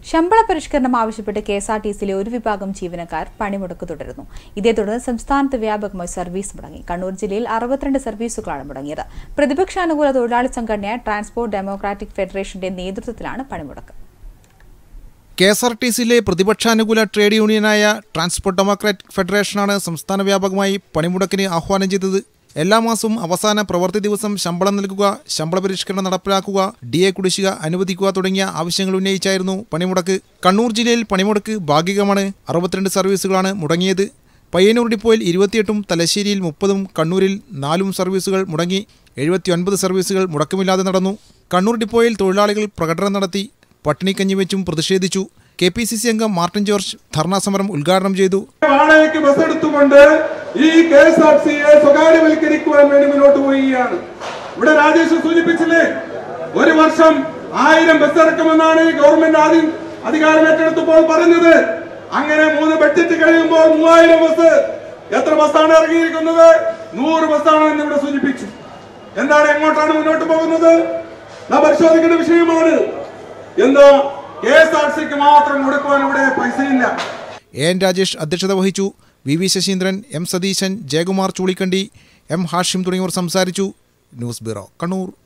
ശമ്പള പരിഷ്കരണം ആവശ്യപ്പെട്ട് കെ എസ് ആർ ടി സിയിലെ ഒരു വിഭാഗം ജീവനക്കാർ പണിമുടക്ക് തുടരുന്നു ഇതേ തുടർന്ന് സംസ്ഥാനത്ത് വ്യാപകമായി സർവീസ് മുടങ്ങി കണ്ണൂർ ജില്ലയിൽ അറുപത്തിരണ്ട് സർവീസുകളാണ് മുടങ്ങിയത് പ്രതിപക്ഷാനുകൂല തൊഴിലാളി സംഘടനയായ ട്രാൻസ്പോർട്ട് ഡെമോക്രാറ്റിക് ഫെഡറേഷന്റെ നേതൃത്വത്തിലാണ് പണിമുടക്ക് കെ എസ് ആർ ടി സിയിലെ പ്രതിപക്ഷാനുകൂല ട്രേഡ് യൂണിയനായ ട്രാൻസ്പോർട്ട് ഡെമോക്രാറ്റിക് ഫെഡറേഷനാണ് സംസ്ഥാന വ്യാപകമായി പണിമുടക്കിന് ആഹ്വാനം ചെയ്തത് എല്ലാ മാസവും അവസാന പ്രവൃത്തി ദിവസം ശമ്പളം നൽകുക ശമ്പള പരിഷ്കരണം നടപ്പിലാക്കുക ഡി എ കുടിശ്ശിക അനുവദിക്കുക തുടങ്ങിയ ആവശ്യങ്ങൾ ഉന്നയിച്ചായിരുന്നു പണിമുടക്ക് കണ്ണൂർ ജില്ലയിൽ പണിമുടക്ക് ഭാഗികമാണ് അറുപത്തിരണ്ട് സർവീസുകളാണ് മുടങ്ങിയത് പയ്യന്നൂർ ഡിപ്പോയിൽ ഇരുപത്തിയെട്ടും തലശ്ശേരിയിൽ മുപ്പതും കണ്ണൂരിൽ നാലും സർവീസുകൾ മുടങ്ങി എഴുപത്തിയൊൻപത് സർവീസുകൾ മുടക്കമില്ലാതെ നടന്നു കണ്ണൂർ ഡിപ്പോയിൽ തൊഴിലാളികൾ പ്രകടനം നടത്തി പട്ടിണിക്കഞ്ഞി വെച്ചും പ്രതിഷേധിച്ചു കെ പി സി സി അംഗം മാർട്ടിൻ ജോർജ് ധർണാ സമരം ഉദ്ഘാടനം ചെയ്തു വാടകയ്ക്ക് ബസ് എടുത്തുകൊണ്ട് ഈ കെ എസ് ആർ സിയെ സ്വകാര്യവൽക്കരിക്കുവാൻ വേണ്ടി മുന്നോട്ട് പോവുകയാണ് ഇവിടെ രാജേഷ് സൂചിപ്പിച്ചില്ലേ ഒരു വർഷം ആയിരം ബസ് ഇറക്കുമെന്നാണ് ഈ ഗവൺമെന്റ് ആദ്യം അധികാരം ഏറ്റെടുത്തപ്പോൾ പറഞ്ഞത് അങ്ങനെ മൂന്ന് ബഡ്ജറ്റ് കഴിയുമ്പോൾ മൂവായിരം ബസ് എത്ര ബസ്സാണ് ഇറങ്ങിയിരിക്കുന്നത് നൂറ് ബസ്സാണ് എന്ന് ഇവിടെ സൂചിപ്പിച്ചു എന്താണ് എങ്ങോട്ടാണ് മുന്നോട്ട് പോകുന്നത് നാം പരിശോധിക്കേണ്ട വിഷയമാണ് എന്താ കെ എസ് ആർ സിക്ക് മാത്രം കൊടുക്കുവാൻ ഇവിടെ പൈസയില്ല എ എൻ രാജേഷ് അധ്യക്ഷത വഹിച്ചു V V Sasheendran M Satheesan Jayakumar Choolikkandi M Hashim തുടങ്ങിയവർ സംസാരിച്ചു ന്യൂസ് ബ്യൂറോ കണ്ണൂർ